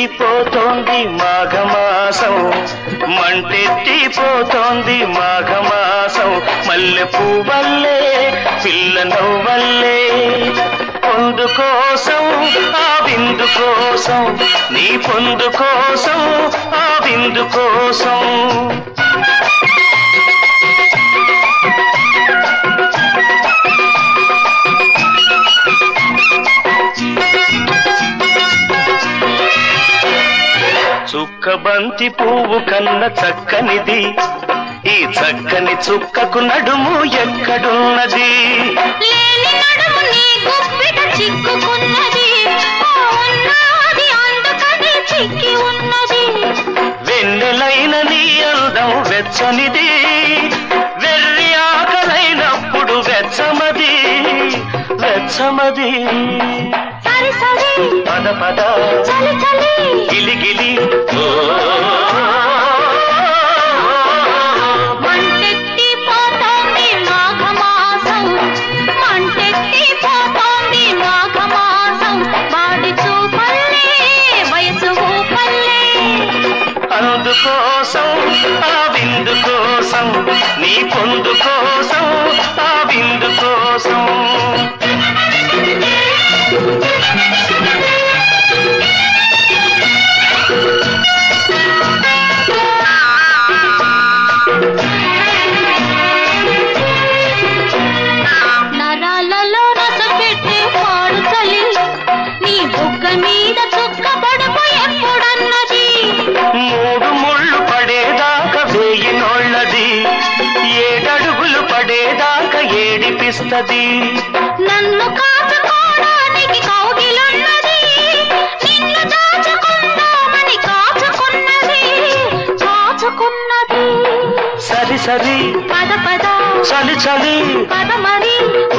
మంటెత్తిపోతోంది మాఘమాసం మంటెత్తిపోతోంది మాఘమాసం మల్లె పువ్వల్లే పిల్ల నవ్వల్లే పొందు కోసం ఆ విందు కోసం నీ పొందు కోసం ఆ విందు కోసం చుక్కబంతి పువ్వు కన్న చక్కనిది ఈ చక్కని చుక్కకు నడుము ఎక్కడున్నది లేని నడుము నీ గుప్పిట చిక్కుకున్నది ఓ ఉన్నది అందుకని చిక్కి ఉన్నది వెన్నెలైన నీ అందం వెచ్చనిది వెర్రి ఆకలైనప్పుడు వెచ్చమది వెచ్చమది సరి సరి పద పద చలి చలి గిలిగిలి ఓ. మంటెత్తి పోతోంది మాఘమాసం మంటెత్తి పోతోంది మాఘమాసం వాడి చూపల్లే వయసు ఊపల్లే అందుకోసం ఆ విందు కోసం నీ పొందు కోసం ఆ విందు కోసం నరాలలో రస పెట్టి పాడు చలి నీ బుగ్గ మీద చుక్క పడుపు ఎప్పుడన్నది మూడు ముళ్ళు పడేదాకా వేయి నోళ్ళది ఏడడుగులు పడేదాకా ఏడిపిస్తది నన్ను కాచుకోవడానికి కౌగిలున్నది నిన్ను దాచుకుందామని కాచుకున్నది కాచుకున్నది సరి సరి పద పద చలి చలి పద మరి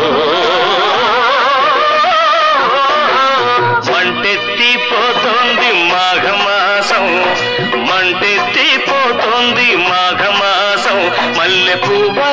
మంటెత్తిపోతోంది మాఘమాసం మంటెత్తిపోతోంది మాఘమాసం మల్లె పువ్వ